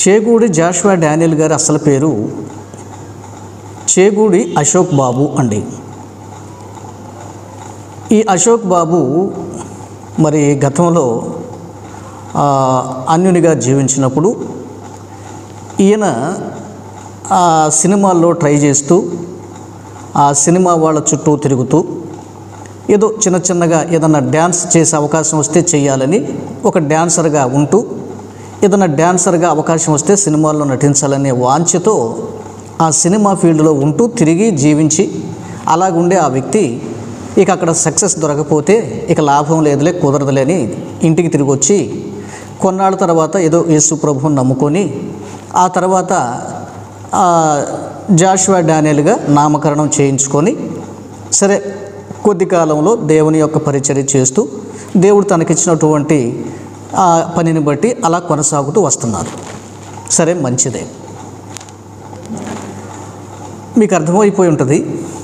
చేగూడి Jashuva Daniel గారి అసలు పేరు చేగూడి అశోక్ బాబు అండి ఈ అశోక్ బాబు మరి గతంలో ఆ, అన్యునిగా జీవించినప్పుడు ఈయన ఆ సినిమాల్లో ట్రై చేస్తూ ఆ సినిమా వాళ్ళ చుట్టూ తిరుగుతూ ఏదో చిన్న చిన్నగా ఏదన్నా డ్యాన్స్ చేసే అవకాశం వస్తే చేయాలని ఒక డ్యాన్సర్గా ఉంటూ ఏదైనా డ్యాన్సర్గా అవకాశం వస్తే సినిమాల్లో నటించాలనే వాంఛతో ఆ సినిమా ఫీల్డ్లో ఉంటూ తిరిగి జీవించి అలాగుండే ఆ వ్యక్తి ఇక అక్కడ సక్సెస్ దొరకపోతే ఇక లాభం లేదులే కుదరదులేని ఇంటికి తిరిగి వచ్చి కొన్నాళ్ళ తర్వాత ఏదో యేసు ప్రభువుని నమ్ముకొని ఆ తర్వాత ఆ, జాషువా డానియల్గా నామకరణం చేయించుకొని సరే కొద్ది కాలంలో దేవుని యొక్క పరిచర్య చేస్తూ దేవుడు తనకిచ్చినటువంటి ఆ పనిని బట్టి అలా కొనసాగుతూ వస్తున్నారు సరే మంచిదే మీకు అర్థమైపోయి ఉంటుంది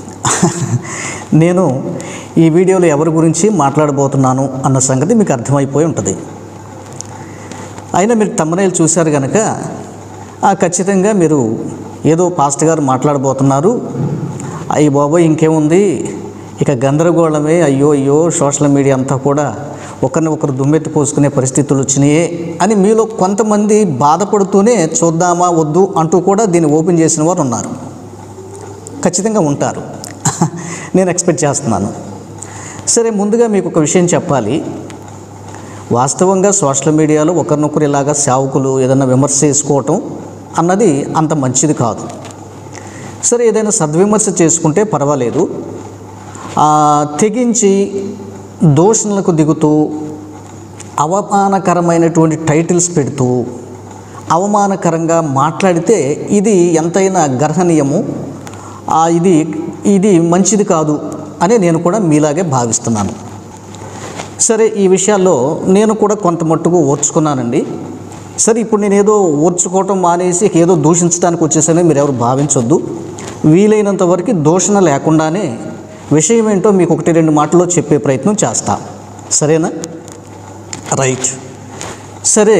నేను ఈ వీడియోలో ఎవరి గురించి మాట్లాడబోతున్నాను అన్న సంగతి మీకు అర్థమైపోయి ఉంటుంది అయినా మీరు తమ్మనేలు చూశారు కనుక ఆ ఖచ్చితంగా మీరు ఏదో పాస్టర్ గారు మాట్లాడబోతున్నారు అయ్యి బాబోయ్ ఇంకేముంది ఇక గందరగోళమే అయ్యో అయ్యో సోషల్ మీడియా అంతా కూడా ఒకరిని ఒకరు దుమ్మెత్తి పోసుకునే పరిస్థితులు వచ్చినాయే అని మీలో కొంతమంది బాధపడుతూనే చూద్దామా వద్దు అంటూ కూడా దీన్ని ఓపెన్ చేసిన వారు ఉన్నారు ఖచ్చితంగా ఉంటారు నేను ఎక్స్పెక్ట్ చేస్తున్నాను సరే ముందుగా మీకు ఒక విషయం చెప్పాలి వాస్తవంగా సోషల్ మీడియాలో ఒకరినొకరు ఇలాగా సేవకులు ఏదైనా విమర్శ చేసుకోవటం అన్నది అంత మంచిది కాదు సరే ఏదైనా సద్విమర్శ చేసుకుంటే పర్వాలేదు ఆ, తెగించి దూషణలకు దిగుతూ అవమానకరమైనటువంటి టైటిల్స్ పెడుతూ అవమానకరంగా మాట్లాడితే ఇది ఎంతైనా గర్హనీయము ఆ, ఇది ఇది మంచిది కాదు అని నేను కూడా మీలాగే భావిస్తున్నాను సరే ఈ విషయాల్లో నేను కూడా కొంత మట్టుకు ఓర్చుకున్నానండి సరే ఇప్పుడు నేను ఏదో ఓర్చుకోవటం మానేసి ఏదో దూషించడానికి వచ్చేసానని మీరు ఎవరు భావించొద్దు వీలైనంత వరకు దూషణ లేకుండానే విషయం ఏంటో మీకు ఒకటి రెండు మాటల్లో చెప్పే ప్రయత్నం చేస్తా సరేనా రైట్ సరే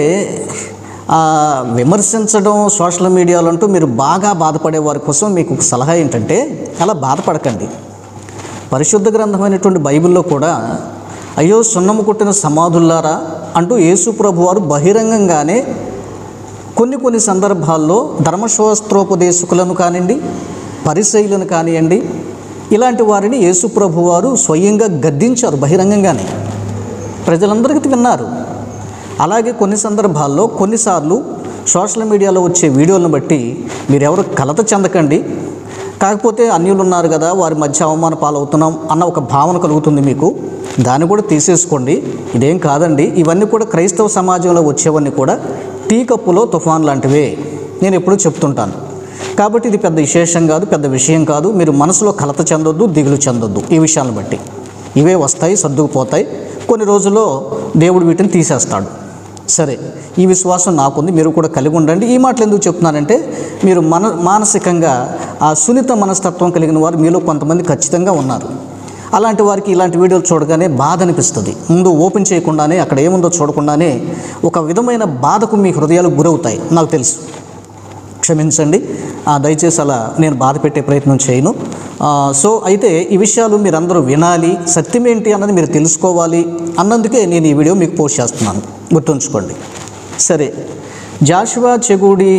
ఆ, విమర్శించడం సోషల్ మీడియాలో అంటూ మీరు బాగా బాధపడే వారి కోసం మీకు ఒక సలహా ఏంటంటే అలా బాధపడకండి పరిశుద్ధ గ్రంథమైనటువంటి బైబిల్లో కూడా అయ్యో సున్నము కొట్టిన సమాధుల్లారా అంటూ యేసు ప్రభు వారు బహిరంగంగానే కొన్ని కొన్ని సందర్భాల్లో ధర్మశాస్త్రోపదేశకులను కానివ్వండి పరిశైలను కానివ్వండి ఇలాంటి వారిని యేసు ప్రభు వారు స్వయంగా గద్దించారు బహిరంగంగానే ప్రజలందరికీ విన్నారు అలాగే కొన్ని సందర్భాల్లో కొన్నిసార్లు సోషల్ మీడియాలో వచ్చే వీడియోలను బట్టి మీరెవరు కలత చెందకండి కాకపోతే అన్యులు ఉన్నారు కదా వారి మధ్య అవమాన పాలవుతున్నాం అన్న ఒక భావన కలుగుతుంది మీకు దాన్ని కూడా తీసేసుకోండి ఇదేం కాదండి ఇవన్నీ కూడా క్రైస్తవ సమాజంలో వచ్చేవన్నీ కూడా టీ కప్పులో తుఫాన్ లాంటివే నేను ఎప్పుడూ చెప్తుంటాను కాబట్టి ఇది పెద్ద విశేషం కాదు పెద్ద విషయం కాదు మీరు మనసులో కలత చెందొద్దు దిగులు చెందొద్దు ఈ విషయాలను బట్టి ఇవే వస్తాయి సర్దుకుపోతాయి కొన్ని రోజుల్లో దేవుడు వీటిని తీసేస్తాడు సరే ఈ విశ్వాసం నాకుంది మీరు కూడా కలిగి ఉండండి ఈ మాటలు ఎందుకు చెప్తున్నానంటే మీరు మన మానసికంగా ఆ సున్నిత మనస్తత్వం కలిగిన వారు మీలో కొంతమంది ఖచ్చితంగా ఉన్నారు అలాంటి వారికి ఇలాంటి వీడియోలు చూడగానే బాధ అనిపిస్తుంది ముందు ఓపెన్ చేయకుండానే అక్కడ ఏముందో చూడకుండానే ఒక విధమైన బాధకు మీ హృదయాలు గురవుతాయి నాకు తెలుసు క్షమించండి ఆ, దయచేసి అలా నేను బాధ పెట్టే ప్రయత్నం చేయను ఆ, సో అయితే ఈ విషయాలు మీరందరూ వినాలి సత్యం ఏంటి అన్నది మీరు తెలుసుకోవాలి అన్నందుకే నేను ఈ వీడియో మీకు పోస్ట్ చేస్తున్నాను గుర్తుంచుకోండి సరే జాషువా చెగూడి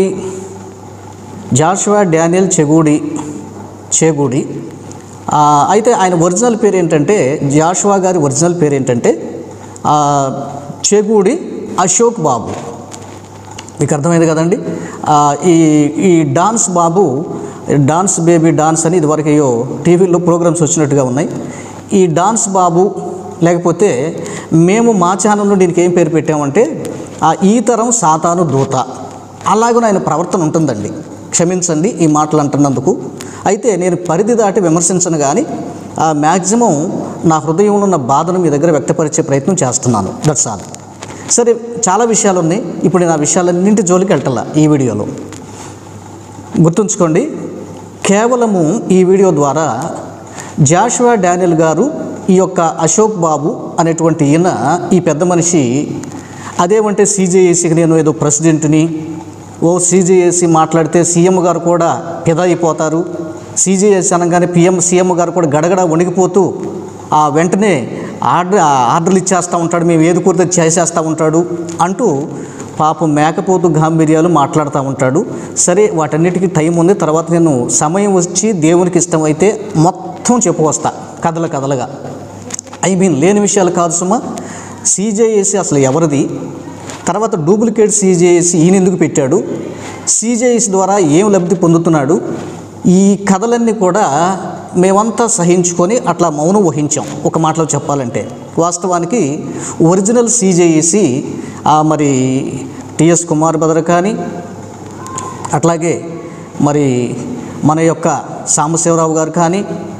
జాషువా డానియల్ చెగూడి చేగూడి ఆ, అయితే ఆయన ఒరిజినల్ పేరు ఏంటంటే జాషువా గారి ఒరిజినల్ పేరు ఏంటంటే ఆ, చేగూడి అశోక్ బాబు మీకు అర్థమైంది కదండి ఆ, ఈ ఈ డాన్స్ బాబు డాన్స్ బేబీ డాన్స్ అని ఇదివరకు ఏయో టీవీలో ప్రోగ్రామ్స్ వచ్చినట్టుగా ఉన్నాయి ఈ డాన్స్ బాబు లేకపోతే మేము మా ఛానల్లో దీనికి ఏం పేరు పెట్టామంటే ఆ ఈ తరం సాతాను దూత అలాగే ఆయన ప్రవర్తన ఉంటుందండి క్షమించండి ఈ మాటలు అంటున్నందుకు అయితే నేను పరిధి దాటి విమర్శించను కానీ మ్యాక్సిమం నా హృదయంలో ఉన్న బాధను మీ దగ్గర వ్యక్తపరిచే ప్రయత్నం చేస్తున్నాను దట్స్ ఆల్ సరే చాలా విషయాలు ఉన్నాయి ఇప్పుడు నేను ఆ విషయాలన్నింటి జోలికి వెళ్ళాల ఈ వీడియోలో గుర్తుంచుకోండి కేవలము ఈ వీడియో ద్వారా జాషువా డానియల్ గారు ఈ యొక్క అశోక్ బాబు అనేటువంటి ఈయన ఈ పెద్ద మనిషి అదేమంటే సీజేఏసీకి నేను ఏదో ప్రెసిడెంట్ని ఓ సీజేఏసీ మాట్లాడితే సీఎం గారు కూడా పిదా అయిపోతారు సీజేఏసీ అనగానే పిఎం సీఎం గారు కూడా గడగడ వణికిపోతూ ఆ వెంటనే ఆర్డర్ ఆర్డర్లు ఇచ్చేస్తూ ఉంటాడు మేము ఏది కోరితే చేసేస్తూ ఉంటాడు అంటూ పాపం మేకపోతు గాంభీర్యాలు మాట్లాడుతూ ఉంటాడు సరే వాటన్నిటికీ టైం ఉంది తర్వాత నేను సమయం వచ్చి దేవునికి ఇష్టమైతే మొత్తం చెప్పుకొస్తా కథల కథలుగా ఐ మీన్ లేని విషయాలు కాదు సుమా సీజేఏసీ అసలు ఎవరిది తర్వాత డూప్లికేట్ సీజేఏసీ ఈయన ఎందుకు పెట్టాడు సీజేఎస్ ద్వారా ఏం లబ్ధి పొందుతున్నాడు ఈ కథలన్నీ కూడా మేమంతా సహించుకొని అట్లా మౌనం వహించాం ఒక మాటలో చెప్పాలంటే వాస్తవానికి ఒరిజినల్ సీజేఈసి మరి టిఎస్ కుమార్ భద్ర కానీ అట్లాగే మరి మన యొక్క సాంబశివరావు గారు కానీ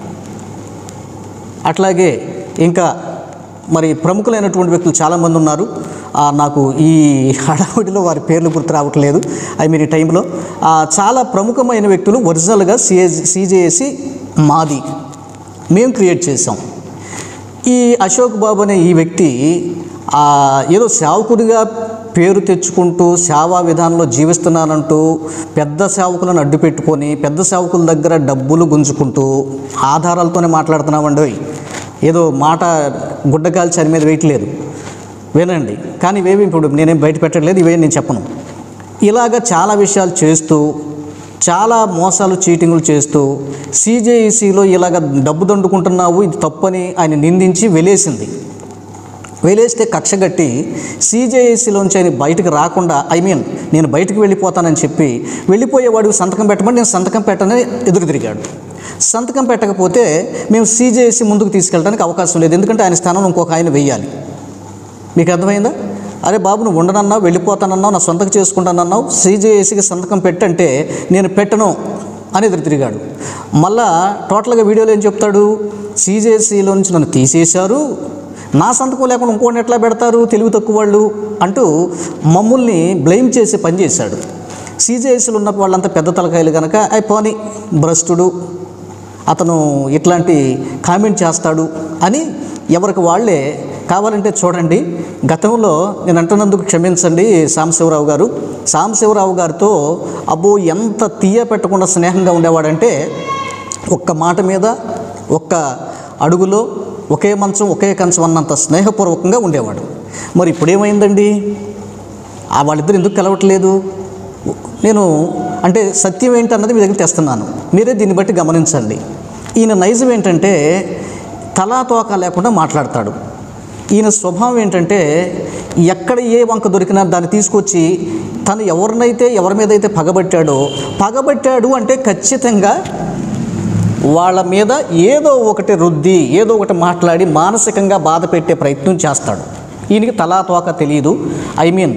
అట్లాగే ఇంకా మరి ప్రముఖులైనటువంటి వ్యక్తులు చాలామంది ఉన్నారు ఆ, నాకు ఈ హడావుడిలో వారి పేర్లు గుర్తు రావట్లేదు ఐ మీన్ ఈ టైంలో ఆ, చాలా ప్రముఖమైన వ్యక్తులు ఒరిజినల్గా సిఏ సీజేసి మాది మేము క్రియేట్ చేసాం ఈ అశోక్ బాబు అనే ఈ వ్యక్తి ఆ, ఏదో సేవకుడిగా పేరు తెచ్చుకుంటూ సేవా విధానంలో జీవిస్తున్నానంటూ పెద్ద సేవకులను అడ్డు పెట్టుకొని పెద్ద సేవకుల దగ్గర డబ్బులు గుంజుకుంటూ ఆధారాలతోనే మాట్లాడుతున్నామండి ఏదో మాట గుడ్డకాల్చి అని మీద వేయట్లేదు వినండి కానీ ఇవేవి ఇప్పుడు నేనేం బయట పెట్టట్లేదు ఇవే నేను చెప్పను ఇలాగ చాలా విషయాలు చేస్తూ చాలా మోసాలు చీటింగులు చేస్తూ సీజేఈసీలో ఇలాగ డబ్బు దండుకుంటున్నావు ఇది తప్పని ఆయన నిందించి వెలేసింది వెలేస్తే కక్ష కట్టి సీజేఏసీలోంచి ఆయన బయటకు రాకుండా ఐ మీన్ నేను బయటకు వెళ్ళిపోతానని చెప్పి వెళ్ళిపోయేవాడికి సంతకం పెట్టమని నేను సంతకం పెట్టనని ఎదురు తిరిగాడు సంతకం పెట్టకపోతే మేము సీజేఏసీ ముందుకు తీసుకెళ్ళడానికి అవకాశం లేదు ఎందుకంటే ఆయన స్థానంలో ఇంకొక ఆయన వెయ్యాలి మీకు అర్థమైందా అరే బాబు నువ్వు ఉండనన్నావు వెళ్ళిపోతానన్నావు నా సొంతకు చేసుకుంటానన్నావు సీజేఏసీకి సంతకం పెట్టంటే నేను పెట్టను అని ఎదురు తిరిగాడు మళ్ళా టోటల్గా వీడియోలో ఏం చెప్తాడు సీజేసీలో నుంచి నన్ను తీసేశారు నా సంతకం లేకుండా ఇంకోటి ఎట్లా పెడతారు తెలివి తక్కువ వాళ్ళు అంటూ మమ్మల్ని బ్లేమ్ చేసి పని చేశాడు సీజేఎస్లు ఉన్న వాళ్ళంతా పెద్ద తలకాయలు కనుక అయి పోని భ్రష్టుడు అతను ఇట్లాంటి కామెంట్ చేస్తాడు అని ఎవరికి వాళ్ళే కావాలంటే చూడండి గతంలో నేను అంటున్నందుకు క్షమించండి సాంబశివరావు గారు సాంబశివరావు గారితో అబ్బో ఎంత తీయ పెట్టకుండా స్నేహంగా ఉండేవాడంటే ఒక్క మాట మీద ఒక్క అడుగులో ఒకే మంచం ఒకే కంచం అన్నంత స్నేహపూర్వకంగా ఉండేవాడు మరి ఇప్పుడేమైందండి ఆ వాళ్ళిద్దరు ఎందుకు కలవట్లేదు నేను అంటే సత్యం ఏంటన్నది మీ దగ్గర తెస్తున్నాను మీరే దీన్ని బట్టి గమనించండి ఈయన నైజం ఏంటంటే తలా తోక లేకుండా మాట్లాడతాడు ఈయన స్వభావం ఏంటంటే ఎక్కడ ఏ వంక దొరికినా దాన్ని తీసుకొచ్చి తను ఎవరినైతే ఎవరి మీద అయితే పగబట్టాడో పగబట్టాడు అంటే ఖచ్చితంగా వాళ్ళ మీద ఏదో ఒకటి రుద్ది ఏదో ఒకటి మాట్లాడి మానసికంగా బాధ పెట్టే ప్రయత్నం చేస్తాడు ఈయనకి తలా తోక తెలియదు ఐ మీన్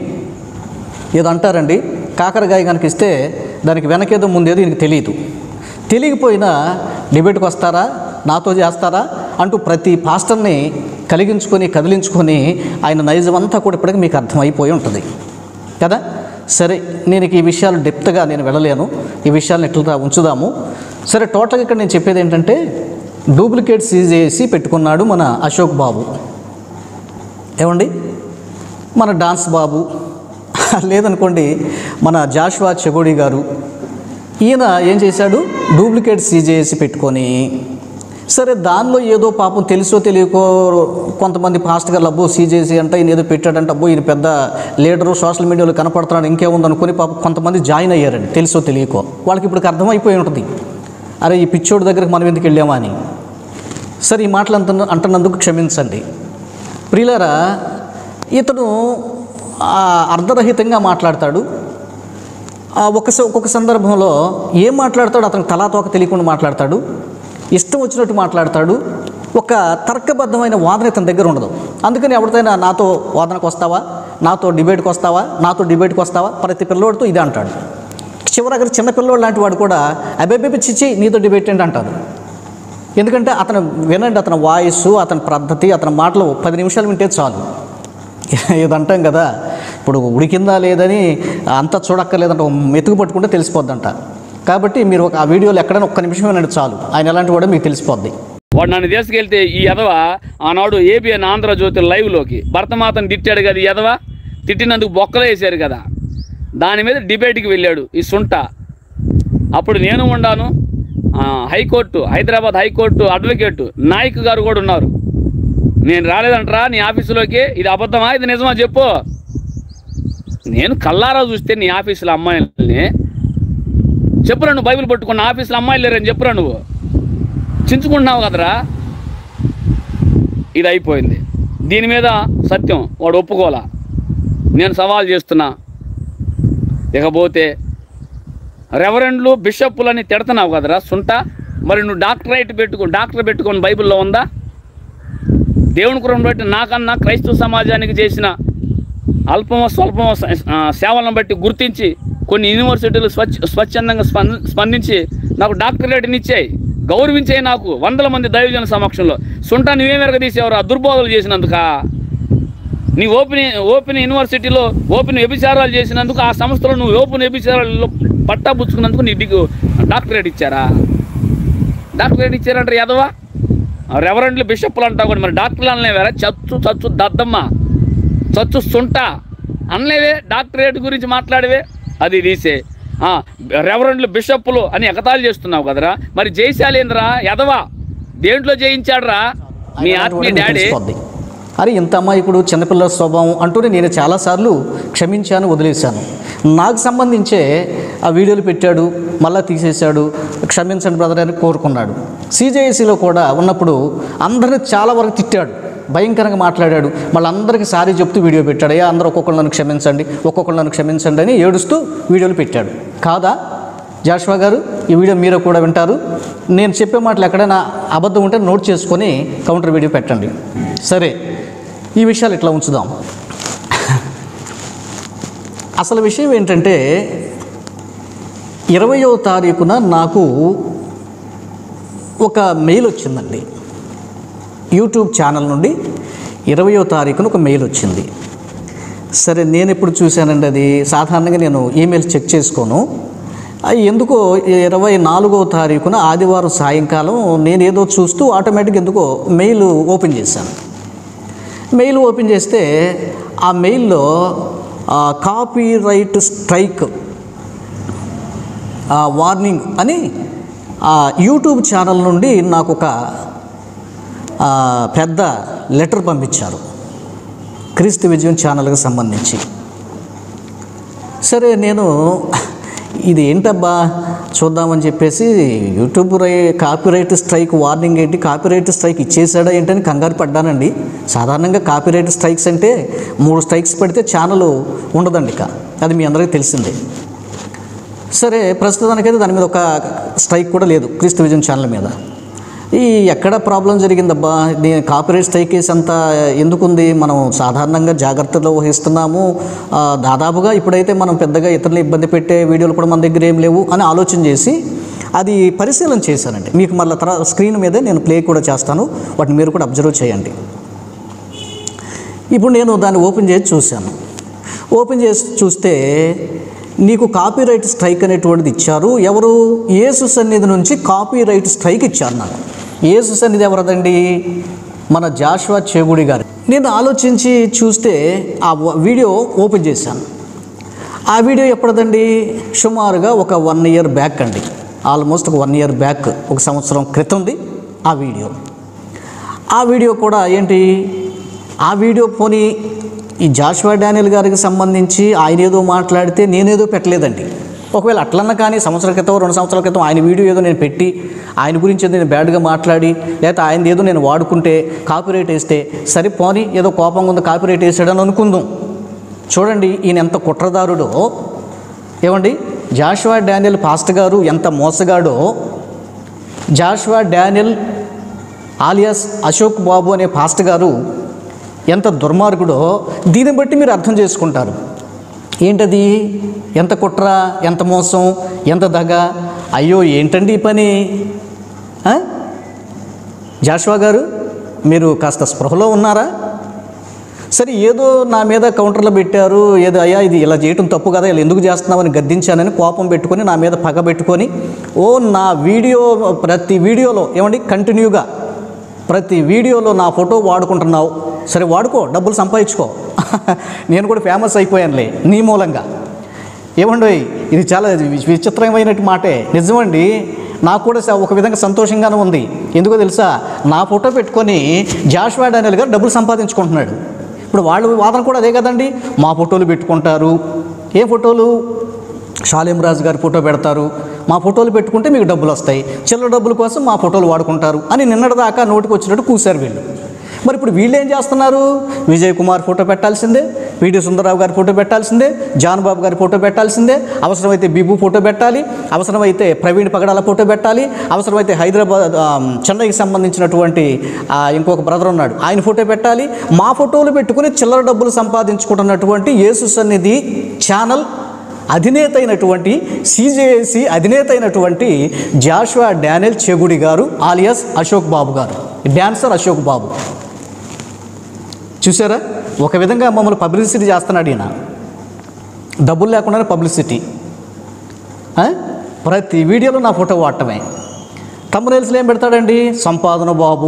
ఏదో అంటారండి కాకరకాయ కనుక ఇస్తే దానికి వెనకేదో ముందేదో ఈయనకి తెలియదు తెలియకపోయినా డిబేట్కి వస్తారా నాతో చేస్తారా అంటూ ప్రతి పాస్టర్ని కలిగించుకొని కదిలించుకొని ఆయన నైజం అంతా కూడా ఇప్పటికీ మీకు అర్థమైపోయి ఉంటుంది కదా సరే నేను ఇక ఈ విషయాలు డెప్త్గా నేను వెళ్ళలేను ఈ విషయాలను ఎట్లా ఉంచుదాము సరే టోటల్గా ఇక్కడ నేను చెప్పేది ఏంటంటే డూప్లికేట్ సీజ్ చేసి పెట్టుకున్నాడు మన అశోక్ బాబు ఏమండి మన డాన్స్ బాబు లేదనుకోండి మన జాషువా చెగోడి గారు ఈయన ఏం చేశాడు డూప్లికేట్ సీజేసి పెట్టుకొని సరే దానిలో ఏదో పాపం తెలుసో తెలియకో కొంతమంది పాస్ట్గా అబ్బో సీజేసి అంటే ఈయన ఏదో పెట్టాడంటే అబ్బో ఈయన పెద్ద లీడరు సోషల్ మీడియాలో కనపడుతున్నాడు ఇంకేముంది అనుకుని పాపం కొంతమంది జాయిన్ అయ్యారండి తెలుసో తెలియకో వాళ్ళకి ఇప్పుడు అర్థమైపోయి ఉంటుంది అరే ఈ పిచ్చోడి దగ్గరికి మనం ఎందుకు వెళ్ళామా అని సరే ఈ మాటలు అంత అంటున్నందుకు క్షమించండి ప్రియులారా ఇతను ఆ, అర్ధరహితంగా మాట్లాడతాడు ఆ, ఒక స- ఒక్కొక్క సందర్భంలో ఏం మాట్లాడతాడు అతనికి తలాతోక తెలియకుండా మాట్లాడతాడు ఇష్టం వచ్చినట్టు మాట్లాడతాడు ఒక తర్కబద్ధమైన వాదన ఇతని దగ్గర ఉండదు అందుకని ఎవరితోనైనా నాతో వాదనకు వస్తావా నాతో డిబేట్కి వస్తావా నాతో డిబేట్కి వస్తావా ప్రతి పిల్లోడితో ఇదే అంటాడు చివరి చిన్న పిల్లోడు లాంటి వాడు కూడా అబేబేబి చిచ్చి నీతో డిబేట్ ఏంటి అంటారు ఎందుకంటే అతను వినండి అతని వాయిస్ అతని పద్ధతి అతని మాటలు పది నిమిషాలు వింటే చాలు ఇది అంటాం కదా ఇప్పుడు ఉడికిందా లేదని అంతా చూడక్కర్లేదంట ఒక మెతుకు పట్టుకుంటే తెలిసిపోద్దంట కాబట్టి మీరు ఒక ఆ వీడియోలో ఎక్కడైనా ఒక్క నిమిషం వినండి చాలు ఆయన ఎలాంటి వాడో మీకు తెలిసిపోద్ది వాడు నన్ను తీసుకెళ్తే ఈ ఎదవ ఆనాడు ఏబిఎన్ ఆంధ్రజ్యోతి లైవ్లోకి భరతమాతను తిట్టాడు కదా ఈ ఎదవ తిట్టినందుకు బొక్కలు వేశారు కదా దాని మీద డిబేట్కి వెళ్ళాడు ఈ సుంట అప్పుడు నేను ఉండాను ఆ, high court Hyderabad high court advocate Nayak గారు కూడా ఉన్నారు నేను రాలేదంటరా నీ ఆఫీసులోకి ఇది అబద్ధమా ఇది నిజమా చెప్పు నేను కల్లారా చూస్తే నీ ఆఫీసులో అమ్మాయిల్ని చెప్పురా నువ్వు బైబిల్ పట్టుకున్న ఆఫీసులో అమ్మాయిలు లేరని చెప్పురా నువ్వు చించుకుంటున్నావు కదరా ఇది అయిపోయింది దీని మీద సత్యం వాడు ఒప్పుకోలా నేను సవాల్ చేస్తున్నా ఇకపోతే రెవరెండ్లు బిషప్పులని తిడుతున్నావు కదరా సుంట మరి నువ్వు డాక్టరేట్ పెట్టుకో డాక్టర్ పెట్టుకొని బైబిల్లో ఉందా దేవుని కృపను బట్టి నాకన్నా క్రైస్తవ సమాజానికి చేసిన అల్పమో స్వల్పమో స- ఆ, సేవలను బట్టి గుర్తించి కొన్ని యూనివర్సిటీలు స్వచ్ఛ స్వచ్ఛందంగా స్పంద స్పందించి నాకు డాక్టరేట్ని ఇచ్చాయి గౌరవించాయి నాకు వందల మంది దైవజన సమక్షంలో సుంట నువ్వేం తీసేవారు ఆ దుర్బోధలు చేసినందుకా నీ ఓపెన్ ఓపెన్ యూనివర్సిటీలో ఓపెన్ వ్యభిచారాలు చేసినందుకు ఆ సంస్థలో నువ్వు ఓపెన్ వ్యభిచారాల్లో పట్టా పుచ్చుకున్నందుకు నీ డిగ్రీ డాక్టరేట్ ఇచ్చారా డాక్టరేట్ ఇచ్చారంటారు ఎదవా రెవరెండ్లు బిషప్పులు అంటావు కూడా మరి డాక్టర్లు అనలేవారా చచ్చు చచ్చు దద్దమ్మ చచ్చు సుంట అనలేవే డాక్టరేట్ గురించి మాట్లాడవే అది తీసే ఆ, రెవరెండ్లు బిషప్పులు అని ఎగతాళి చేస్తున్నావు కదరా మరి జయశాలేంద్రా ఎదవా దేంట్లో జయించాడురా మీ ఆత్మీయ ఆయనటువంటి డాడీ తెలిసిపోద్ది. అరే ఇంత అమాయకుడు చిన్నపిల్లల స్వభావం అంటూనే నేను చాలాసార్లు క్షమించాను వదిలేశాను నాకు సంబంధించే ఆ వీడియోలు పెట్టాడు మళ్ళా తీసేశాడు క్షమించండి బ్రదర్ అని కోరుకున్నాడు సిజేఏసీలో కూడా ఉన్నప్పుడు అందరిని చాలా వరకు తిట్టాడు భయంకరంగా మాట్లాడాడు మళ్ళీ అందరికీ సారీ చెప్తూ వీడియో పెట్టాడు అయ్యా అందరూ ఒక్కొక్కరు నన్ను క్షమించండి ఒక్కొక్కరు నన్ను క్షమించండి అని ఏడుస్తూ వీడియోలు పెట్టాడు కాదా జాషువా గారు ఈ వీడియో మీరు కూడా వింటారు నేను చెప్పే మాటలు ఎక్కడైనా అబద్ధం ఉంటే నోట్ చేసుకొని కౌంటర్ వీడియో పెట్టండి సరే ఈ విషయాలు ఇట్లా ఉంచుదాం అసలు విషయం ఏంటంటే ఇరవయో తారీఖున నాకు ఒక మెయిల్ వచ్చిందండి యూట్యూబ్ ఛానల్ నుండి ఇరవయో తారీఖున ఒక మెయిల్ వచ్చింది సరే నేను ఎప్పుడు చూశానండి అది సాధారణంగా నేను ఈమెయిల్ చెక్ చేసుకోను అది ఎందుకో ఇరవై నాలుగో తారీఖున ఆదివారం సాయంకాలం నేను ఏదో చూస్తూ ఆటోమేటిక్ ఎందుకో మెయిల్ ఓపెన్ చేశాను మెయిల్ ఓపెన్ చేస్తే ఆ మెయిల్లో కాపీ రైట్ స్ట్రైక్ వార్నింగ్ అని ఆ యూట్యూబ్ ఛానల్ నుండి నాకు ఒక ఆ, పెద్ద లెటర్ పంపించారు క్రీస్తు విజయం ఛానల్కి సంబంధించి సరే నేను ఇది ఏంటబ్బా చూద్దామని చెప్పేసి యూట్యూబ్ రై కాపీరైట్ స్ట్రైక్ వార్నింగ్ ఏంటి కాపీరైట్ స్ట్రైక్ ఇచ్చేసాడా ఏంటని కంగారు పడ్డానండి సాధారణంగా కాపీరైట్ స్ట్రైక్స్ అంటే మూడు స్ట్రైక్స్ పడితే ఛానల్ ఉండదండి ఇక అది మీ అందరికీ తెలిసిందే సరే ప్రస్తుతానికైతే దాని మీద ఒక స్ట్రైక్ కూడా లేదు క్రీస్తు విజయం ఛానల్ మీద ఈ ఎక్కడ ప్రాబ్లం జరిగిందబ్బా దీని కాపీరైట్ స్ట్రైక్ కేసు అంతా ఎందుకుంది మనం సాధారణంగా జాగ్రత్తలు వహిస్తున్నాము ఆ, దాదాపుగా ఇప్పుడైతే మనం పెద్దగా ఇతరులు ఇబ్బంది పెట్టే వీడియోలు కూడా మన దగ్గర ఏం లేవు అని ఆలోచన చేసి అది పరిశీలన చేశానండి మీకు మళ్ళీ తర్వాత స్క్రీన్ మీదే నేను ప్లే కూడా చేస్తాను వాటిని మీరు కూడా అబ్జర్వ్ చేయండి ఇప్పుడు నేను దాన్ని ఓపెన్ చేసి చూశాను ఓపెన్ చేసి చూస్తే నీకు కాపీరైట్ స్ట్రైక్ అనేటువంటిది ఇచ్చారు ఎవరు యేసు సన్నిధి నుంచి కాపీరైట్ స్ట్రైక్ ఇచ్చారు నాకు యేసు సన్నిధి ఎవరదండి మన జాషువా చేగుడి గారు నేను ఆలోచించి చూస్తే ఆ వ- వీడియో ఓపెన్ చేశాను ఆ వీడియో ఎప్పుడదండి సుమారుగా ఒక వన్ ఇయర్ బ్యాక్ అండి ఆల్మోస్ట్ ఒక వన్ ఇయర్ బ్యాక్ ఒక సంవత్సరం క్రితంది ఆ వీడియో ఆ వీడియో కూడా ఏంటి ఆ వీడియో పోనీ ఈ జాషువా డానియల్ గారికి సంబంధించి ఆయన ఏదో మాట్లాడితే నేనేదో పెట్టలేదండి ఒకవేళ అట్లన్నా కానీ సంవత్సరాల క్రితం రెండు సంవత్సరాల క్రితం ఆయన వీడియో ఏదో నేను పెట్టి ఆయన గురించి ఏదో నేను బ్యాడ్గా మాట్లాడి లేకపోతే ఆయన ఏదో నేను వాడుకుంటే కాపీరైట్ వేస్తే సరే పోనీ ఏదో కోపంగా ఉంది కాపీరైట్ వేసాడని అనుకుందాం చూడండి ఈయన ఎంత కుట్రదారుడో ఏమండి జాషువా డానియల్ పాస్ట్ గారు ఎంత మోసగాడో జాషువా డానియల్ ఆలియాస్ అశోక్ బాబు అనే పాస్ట్ గారు ఎంత దుర్మార్గుడో దీన్ని బట్టి మీరు అర్థం చేసుకుంటారు ఏంటది ఎంత కుట్ర ఎంత మోసం ఎంత దగ అయ్యో ఏంటండి ఈ పని ఆ? జాషువా గారు మీరు కాస్త స్పృహలో ఉన్నారా సరే ఏదో నా మీద కౌంటర్లో పెట్టారు ఏదో అయ్యా ఇది ఇలా చేయటం తప్పు కదా ఇలా ఎందుకు చేస్తున్నామని గద్దించానని కోపం పెట్టుకొని నా మీద పగ పెట్టుకొని ఓ నా వీడియో ప్రతి వీడియోలో ఏమండి కంటిన్యూగా ప్రతి వీడియోలో నా ఫోటో వాడుకుంటున్నావు సరే వాడుకో డబ్బులు సంపాదించుకో నేను కూడా ఫేమస్ అయిపోయానులే నీ మూలంగా ఏమండి ఇది చాలా వి- విచిత్రమైనటువంటి మాటే నిజమండి నాకు కూడా స- ఒక విధంగా సంతోషంగానే ఉంది ఎందుకో తెలుసా నా ఫోటో పెట్టుకొని జాషువా డానియల్ గారు డబ్బులు సంపాదించుకుంటున్నాడు ఇప్పుడు వాళ్ళు వాదన కూడా అదే కదండి మా ఫోటోలు పెట్టుకుంటారు ఏ ఫోటోలు షాలేం రాజు గారి ఫోటో పెడతారు మా ఫోటోలు పెట్టుకుంటే మీకు డబ్బులు వస్తాయి చిల్లర డబ్బుల కోసం మా ఫోటోలు వాడుకుంటారు అని నిన్నటిదాకా నోటికి వచ్చినట్టు కూశారు వీళ్ళు మరి ఇప్పుడు వీళ్ళు ఏం చేస్తున్నారు విజయ్ కుమార్ ఫోటో పెట్టాల్సిందే పిటి సుందరరావు గారి ఫోటో పెట్టాల్సిందే జాన్ బాబు గారి ఫోటో పెట్టాల్సిందే అవసరమైతే బిబు ఫోటో పెట్టాలి అవసరమైతే ప్రవీణ్ పగడాల ఫోటో పెట్టాలి అవసరమైతే హైదరాబాద్ ఆ, చెన్నైకి సంబంధించినటువంటి ఆ, ఇంకొక బ్రదర్ ఉన్నాడు ఆయన ఫోటో పెట్టాలి మా ఫోటోలు పెట్టుకుని చిల్లర డబ్బులు సంపాదించుకుంటున్నటువంటి యేసు సన్నిధి ఛానల్ అధినేత అయినటువంటి సిజేఏసి అధినేత అయినటువంటి జాషువా డానియల్ చెగుడి గారు ఆలియాస్ అశోక్ బాబు గారు డాన్సర్ అశోక్ బాబు చూసారా ఒక విధంగా మమ్మల్ని పబ్లిసిటీ చేస్తున్నాడు ఈయన డబ్బులు లేకుండానే పబ్లిసిటీ ఆ? ప్రతి వీడియోలో నా ఫోటో వాడటమే తమ్మునేల్స్లో ఏం పెడతాడండి సంపాదన బాబు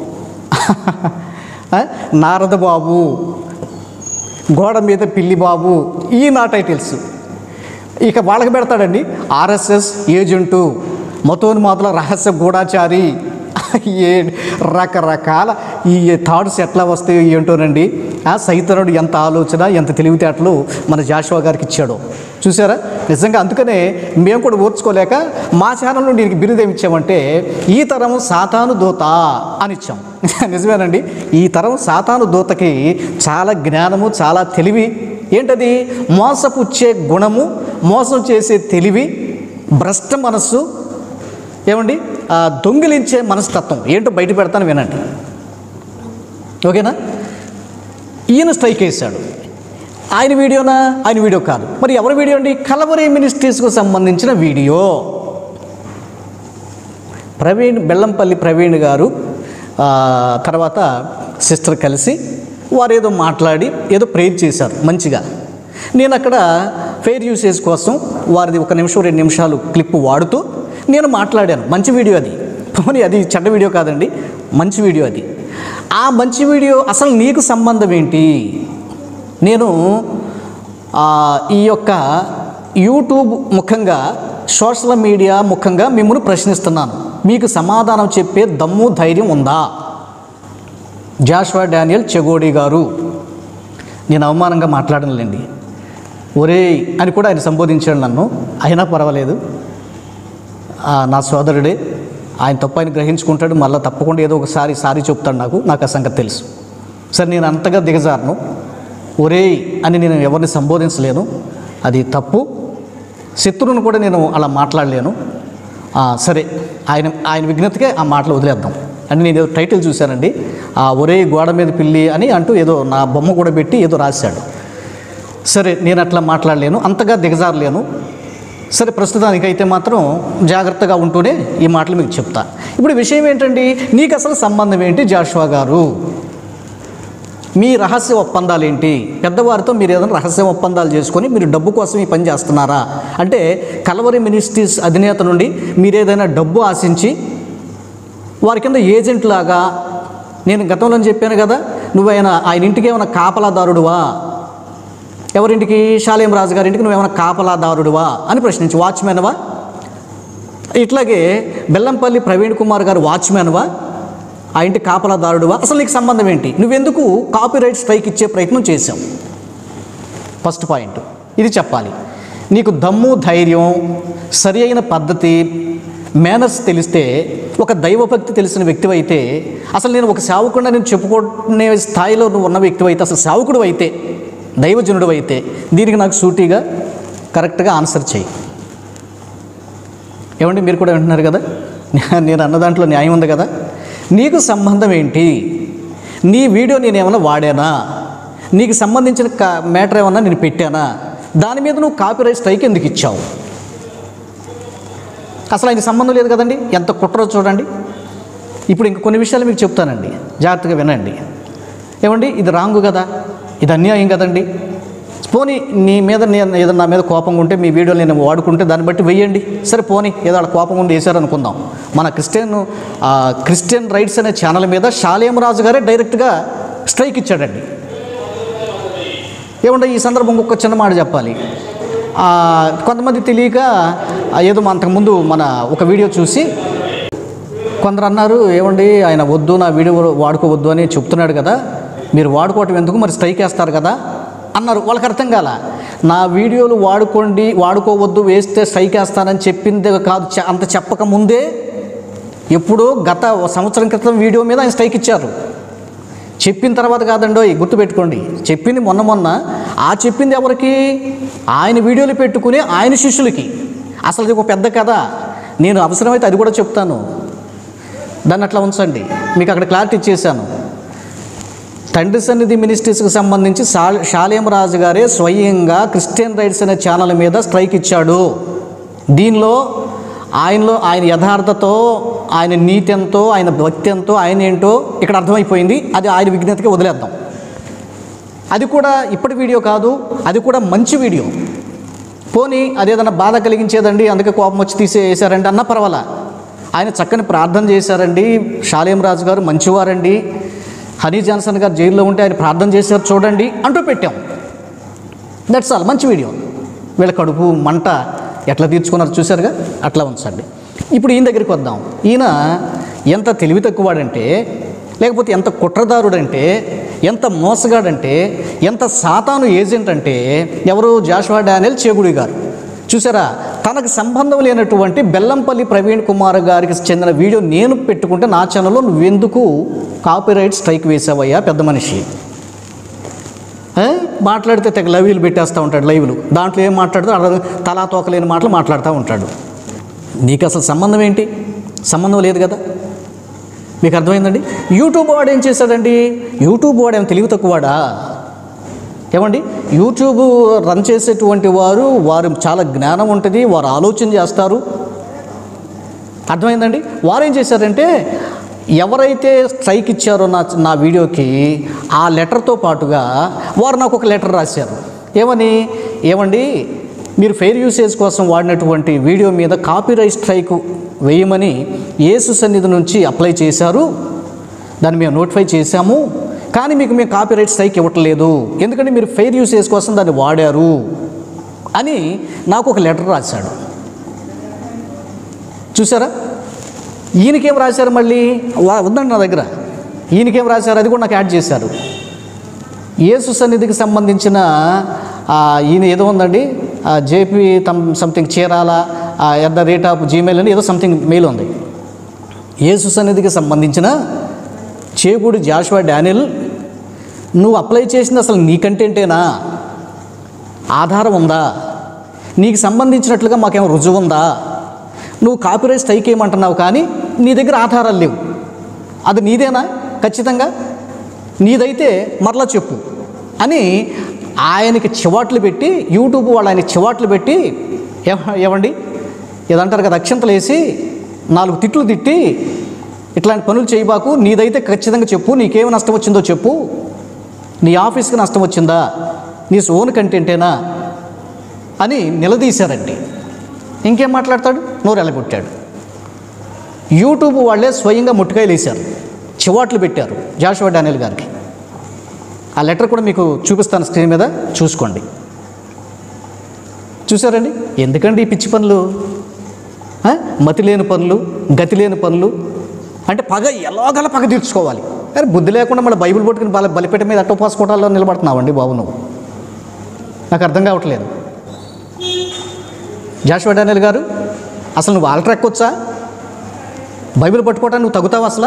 ఆ? నారద బాబు గోడ మీద పిల్లి బాబు ఈ నా టైటిల్స్ ఇక వాళ్ళకి పెడతాడండి ఆర్ఎస్ఎస్ ఏజెంటు మతోన్మాతుల రహస్య గూఢాచారి ఏ రకరకాల ఈ థాట్స్ ఎట్లా వస్తాయో ఏంటోనండి ఆ సైతనుడు ఎంత ఆలోచన ఎంత తెలివితేటలు మన జాషువా గారికి ఇచ్చాడో చూసారా నిజంగా అందుకనే మేము కూడా ఓర్చుకోలేక మా ఛానల్ నుండి దీనికి బిరుదు ఏమి ఇచ్చామంటే ఈ తరం సాతాను దూత అని ఇచ్చాం నిజమేనండి ఈ తరం సాతాను దూతకి చాలా జ్ఞానము చాలా తెలివి ఏంటది మోసపుచ్చే గుణము మోసం చేసే తెలివి భ్రష్ట మనస్సు ఏమండి ఆ, దొంగిలించే మనస్తత్వం ఏంటో బయట పెడతాను వినండి ఓకేనా ఈయన స్ట్రైక్ వేశాడు ఆయన వీడియోనా ఆయన వీడియో కాదు మరి ఎవరి వీడియో అండి కలవరి మినిస్ట్రీస్కు సంబంధించిన వీడియో ప్రవీణ్ బెల్లంపల్లి ప్రవీణ్ గారు ఆ, తర్వాత సిస్టర్ కలిసి వారు ఏదో మాట్లాడి ఏదో ప్రేర్ చేశారు మంచిగా నేను అక్కడ ఫెయిర్ యూసేజ్ కోసం వారిది ఒక నిమిషం రెండు నిమిషాలు క్లిప్ వాడుతూ నేను మాట్లాడాను మంచి వీడియో అది పోనీ అది చెడ్డ వీడియో కాదండి మంచి వీడియో అది ఆ మంచి వీడియో అసలు నీకు సంబంధం ఏంటి నేను ఆ, ఈ యొక్క యూట్యూబ్ ముఖంగా సోషల్ మీడియా ముఖంగా మిమ్మల్ని ప్రశ్నిస్తున్నాను మీకు సమాధానం చెప్పే దమ్ము ధైర్యం ఉందా జాషువా డానియల్ చెగోడి గారు నేను అవమానంగా మాట్లాడనులేండి ఒరేయ్ అని కూడా ఆయన సంబోధించాడు నన్ను అయినా పర్వాలేదు ఆ, నా సోదరుడే ఆయన తప్పు ఆయన గ్రహించుకుంటాడు మళ్ళీ తప్పకుండా ఏదో ఒకసారి సారీ చెప్తాడు నాకు నాకు ఆ సంగతి తెలుసు సరే నేను అంతగా దిగజారను ఒరేయ్ అని నేను ఎవరిని సంబోధించలేను అది తప్పు శత్రువును కూడా నేను అలా మాట్లాడలేను ఆ, సరే ఆయన ఆయన విజ్ఞతకే ఆ మాటలు వదిలేద్దాం అని నేను ఏదో టైటిల్ చూశానండి ఆ ఒరే గోడ మీద పిల్లి అని అంటూ ఏదో నా బొమ్మ కూడా పెట్టి ఏదో రాశాడు సరే నేను అట్లా మాట్లాడలేను అంతగా దిగజారలేను సరే ప్రస్తుతానికైతే మాత్రం జాగ్రత్తగా ఉంటూనే ఈ మాటలు మీకు చెప్తా ఇప్పుడు విషయం ఏంటండి నీకు అసలు సంబంధం ఏంటి జాషువా గారు మీ రహస్య ఒప్పందాలు ఏంటి పెద్దవారితో మీరు ఏదైనా రహస్య ఒప్పందాలు చేసుకొని మీరు డబ్బు కోసం ఈ పని చేస్తున్నారా అంటే కలవరి మినిస్ట్రీస్ అధినేత నుండి మీరు ఏదైనా డబ్బు ఆశించి వారి కింద ఏజెంట్ లాగా నేను గతంలో చెప్పాను కదా నువ్వైనా ఆయన ఇంటికి ఏమైనా కాపలాదారుడువా ఎవరింటికి షాలేం రాజు గారి ఇంటికి నువ్వేమైనా కాపలాదారుడువా అని ప్రశ్నించి వాచ్మెన్వా ఇట్లాగే బెల్లంపల్లి ప్రవీణ్ కుమార్ గారు వాచ్మెన్వా ఆ ఇంటి కాపలాదారుడువా అసలు నీకు సంబంధం ఏంటి నువ్వెందుకు కాపీరైట్ స్ట్రైక్ ఇచ్చే ప్రయత్నం చేశావు ఫస్ట్ పాయింట్ ఇది చెప్పాలి నీకు దమ్ము ధైర్యం సరి అయిన పద్ధతి మేనర్స్ తెలిస్తే ఒక దైవభక్తి తెలిసిన వ్యక్తివి అయితే అసలు నేను ఒక సేవకుండా నేను చెప్పుకునే స్థాయిలో నువ్వు ఉన్న వ్యక్తివి అయితే అసలు సేవకుడు అయితే దైవజనుడు అయితే దీనికి నాకు సూటిగా కరెక్ట్గా ఆన్సర్ చేయి ఏమండి మీరు కూడా వింటున్నారు కదా నేను అన్న దాంట్లో న్యాయం ఉంది కదా నీకు సంబంధం ఏంటి నీ వీడియో నేను ఏమైనా వాడానా నీకు సంబంధించిన కా మ్యాటర్ ఏమన్నా నేను పెట్టానా దాని మీద నువ్వు కాపీరైట్ స్ట్రైక్ ఎందుకు ఇచ్చావు అసలు ఆయనకి సంబంధం లేదు కదండి ఎంత కుట్రో చూడండి ఇప్పుడు ఇంక కొన్ని విషయాలు మీకు చెప్తానండి జాగ్రత్తగా వినండి ఏమండి ఇది రాంగు కదా ఇది అన్యాయం కదండి పోనీ నీ మీద నేను ఏదైనా నా మీద కోపంగా ఉంటే మీ వీడియోలు నేను వాడుకుంటే దాన్ని బట్టి వెయ్యండి సరే పోనీ ఏదో వాళ్ళ కోపం ఉండి వేశారనుకుందాం మన క్రిస్టియన్ ఆ, క్రిస్టియన్ రైట్స్ అనే ఛానల్ మీద షాలేం రాజు గారే డైరెక్ట్గా స్ట్రైక్ ఇచ్చాడండి ఏమంటే ఈ సందర్భం ఒక చిన్న మాట చెప్పాలి ఆ, కొంతమంది తెలియక ఆ, ఏదో అంతకుముందు మన ఒక వీడియో చూసి కొందరు అన్నారు ఏమండి ఆయన వద్దు నా వీడియో వాడుకోవద్దు అని చెప్తున్నాడు కదా మీరు వాడుకోవటం ఎందుకు మరి స్ట్రైక్ వేస్తారు కదా అన్నారు వాళ్ళకి అర్థం కాల నా వీడియోలు వాడుకోండి వాడుకోవద్దు వేస్తే స్ట్రైక్ వేస్తానని చెప్పింది కాదు చె- అంత చెప్పక ముందే ఎప్పుడో గత ఓ సంవత్సరం క్రితం వీడియో మీద ఆయన స్ట్రైక్ ఇచ్చారు చెప్పిన తర్వాత కాదండో గుర్తుపెట్టుకోండి చెప్పింది మొన్న మొన్న ఆ చెప్పింది ఎవరికి ఆయన వీడియోలు పెట్టుకుని ఆయన శిష్యులకి అసలు ఇది ఒక పెద్ద కథ నేను అవసరమైతే అది కూడా చెప్తాను దాన్ని అట్లా ఉంచండి మీకు అక్కడ క్లారిటీ ఇచ్చేసాను తండ్రి సన్నిధి మినిస్ట్రీస్కి సంబంధించి శా షాలేం రాజు గారే స్వయంగా క్రిస్టియన్ రైట్స్ అనే ఛానల్ మీద స్ట్రైక్ ఇచ్చాడు దీనిలో ఆయనలో ఆయన యథార్థతో ఆయన నీతి ఎంతో ఆయన భక్తి ఎంతో ఆయన ఏంటో ఇక్కడ అర్థమైపోయింది అది ఆయన విజ్ఞతకి వదిలేద్దాం అది కూడా ఇప్పటి వీడియో కాదు అది కూడా మంచి వీడియో పోనీ అదేదన్నా బాధ కలిగించేదండి అందుకే కోపం వచ్చి తీసేసారండి అన్న పర్వాలా ఆయన చక్కని ప్రార్థన చేశారండి షాలేం రాజు గారు మంచివారండి హనీ జాన్సన్ గారు జైల్లో ఉంటే ఆయన ప్రార్థన చేశారు చూడండి అంటూ పెట్టాం దట్స్ ఆల్ మంచి వీడియో వీళ్ళ కడుపు మంట ఎట్లా తీర్చుకున్నారు చూశారుగా అట్లా ఉంచండి ఇప్పుడు ఈయన దగ్గరికి వద్దాం ఈయన ఎంత తెలివి తక్కువాడంటే లేకపోతే ఎంత కుట్రదారుడంటే ఎంత మోసగాడంటే ఎంత సాతాను ఏజెంట్ అంటే ఎవరు జాషువా డానియల్ చేగుడి గారు చూసారా తనకు సంబంధం లేనటువంటి బెల్లంపల్లి ప్రవీణ్ కుమార్ గారికి చెందిన వీడియో నేను పెట్టుకుంటే నా ఛానల్లో నువ్వెందుకు కాపీరైట్ స్ట్రైక్ వేసావయ్యా పెద్ద మనిషి ఏ? మాట్లాడితే తెగ లైవ్లు పెట్టేస్తూ ఉంటాడు లైవ్లు దాంట్లో ఏం మాట్లాడుతూ అర్థం తలా తోకలేని మాటలు మాట్లాడుతూ ఉంటాడు నీకు అసలు సంబంధం ఏంటి సంబంధం లేదు కదా మీకు అర్థమైందండి యూట్యూబ్ వాడు ఏం చేశాడండి యూట్యూబ్ వాడు ఏం తెలివి తక్కువవాడా ఏమండి యూట్యూబ్ రన్ చేసేటువంటి వారు వారు చాలా జ్ఞానం ఉంటుంది వారు ఆలోచన చేస్తారు అర్థమైందండి వారు ఏం చేశారంటే ఎవరైతే స్ట్రైక్ ఇచ్చారో నా నా వీడియోకి ఆ లెటర్తో పాటుగా వారు నాకు ఒక లెటర్ రాశారు ఏమని ఏమండి మీరు ఫెయిర్ యూసేజ్ కోసం వాడినటువంటి వీడియో మీద కాపీరైట్ స్ట్రైక్ వేయమని యేసు సన్నిధి నుంచి అప్లై చేశారు దాన్ని మేము నోటిఫై చేశాము కానీ మీకు మేము కాపీరైట్ స్ట్రైక్ ఇవ్వట్లేదు ఎందుకంటే మీరు ఫెయిర్ యూసేజ్ కోసం దాన్ని వాడారు అని నాకు ఒక లెటర్ రాశాడు చూసారా ఈయనకేం రాశారు మళ్ళీ వా- ఉందండి నా దగ్గర ఈయనకేం రాశారు అది కూడా నాకు యాడ్ చేశారు యేసు సన్నిధికి సంబంధించిన ఆ, ఈయన ఏదో ఉందండి జేపీ తమ్ something Chirala at the rate of Gmail అని ఏదో సంథింగ్ మెయిల్ ఉంది యేసు సన్నిధికి సంబంధించిన చేగుడి జాషువా డానియల్ నువ్వు అప్లై చేసింది అసలు నీ కంటెంటేనా ఆధారం ఉందా నీకు సంబంధించినట్లుగా మాకేమో రుజువు ఉందా నువ్వు కాపీరైట్ స్ట్రైక్ ఏమంటున్నావు కానీ నీ దగ్గర ఆధారాలు లేవు అది నీదేనా ఖచ్చితంగా నీదైతే మరలా చెప్పు అని ఆయనకి చివాట్లు పెట్టి యూట్యూబ్ వాళ్ళు ఆయన చివాట్లు పెట్టి ఏమ- ఏమండి ఏదంటారు కదా అక్షంతలు వేసి నాలుగు తిట్లు తిట్టి ఇట్లాంటి పనులు చేయబాకు నీదైతే ఖచ్చితంగా చెప్పు నీకేమి నష్టం వచ్చిందో చెప్పు నీ ఆఫీస్కి నష్టం వచ్చిందా నీ ఓన్ కంటెంటేనా అని నిలదీశారండి ఇంకేం మాట్లాడతాడు నోరు ఎలగొట్టాడు యూట్యూబ్ వాళ్ళే స్వయంగా ముట్టుకాయలు వేశారు చివాట్లు పెట్టారు జాషువా డానియల్ గారికి ఆ లెటర్ కూడా మీకు చూపిస్తాను స్క్రీన్ మీద చూసుకోండి చూసారండి ఎందుకండి ఈ పిచ్చి పనులు ఆ? మతి లేని పనులు గతి లేని పనులు అంటే పగ ఎలాగల పగ తీర్చుకోవాలి అరే బుద్ధి లేకుండా మళ్ళీ బైబిల్ పట్టుకుని బల బలిపేట మీద అట్ట ఉపవాసకోటాల్లో నిలబడుతున్నావండి బాబు నువ్వు నాకు అర్థం కావట్లేదు జాషువా డానియల్ గారు అసలు నువ్వు ఆల్టర్ ఎక్కొచ్చా బైబిల్ పట్టుకోవటానికి నువ్వు తగ్గుతావు అసలు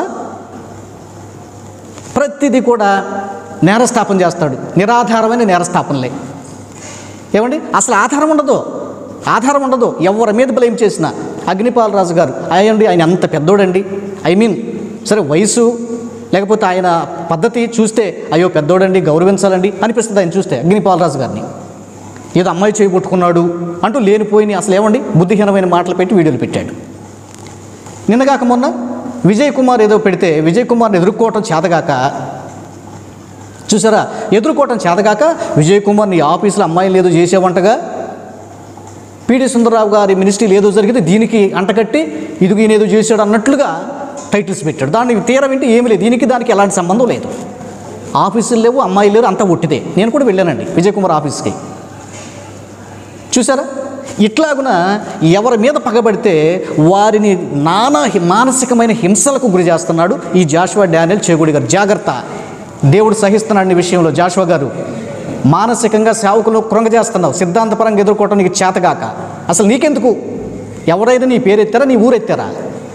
ప్రతిదీ కూడా నేరస్థాపన చేస్తాడు నిరాధారమైన నేరస్థాపనలే ఏమండి అసలు ఆధారం ఉండదు ఆధారం ఉండదు ఎవరి మీద బ్లేమ్ చేసిన అగ్నిపాల్ రాజు గారు అయ్యండి ఆయన అంత పెద్దోడండి ఐ మీన్ సరే వయసు లేకపోతే ఆయన పద్ధతి చూస్తే అయ్యో పెద్దోడండి గౌరవించాలండి అనిపిస్తుంది ఆయన చూస్తే అగ్నిపాల్ రాజు గారిని ఏదో అమ్మాయి చేయబుట్టుకున్నాడు అంటూ లేనిపోయిన అసలు ఏమండి బుద్ధిహీనమైన మాటలు పెట్టి వీడియోలు పెట్టాడు నిన్నగాక మొన్న విజయ్ కుమార్ ఏదో పెడితే విజయ్ కుమార్ని ఎదుర్కోవటం చేతగాక చూసారా ఎదుర్కోవటం చేతగాక విజయ్ కుమార్ నీ ఆఫీసులో అమ్మాయిలు ఏదో చేసేవంటగా పిడి సుందరరావు గారి మినిస్ట్రీలు ఏదో జరిగితే దీనికి అంటకట్టి ఇదిగో ఈయన ఏదో చేశాడు అన్నట్లుగా టైటిల్స్ పెట్టాడు దాన్ని తీర వింటే ఏమీ లేదు దీనికి దానికి ఎలాంటి సంబంధం లేదు ఆఫీసులు లేవు అమ్మాయిలు లేరు అంతా ఒట్టిదే నేను కూడా వెళ్ళానండి విజయ్ కుమార్ ఆఫీస్కి చూసారా ఇట్లాగున ఎవరి మీద పగబడితే వారిని నానా హి- మానసికమైన హింసలకు గురి చేస్తున్నాడు ఈ జాషువా డానియల్ చేగుడి గారు జాగ్రత్త దేవుడు సహిస్తున్నాడు ఈ విషయంలో జాషువా గారు మానసికంగా సేవకులు కృంగ చేస్తున్నావు సిద్ధాంతపరంగా ఎదుర్కోవటం నీకు చేతగాక అసలు నీకెందుకు ఎవరైనా నీ పేరు ఎత్తారా నీ ఊరు ఎత్తారా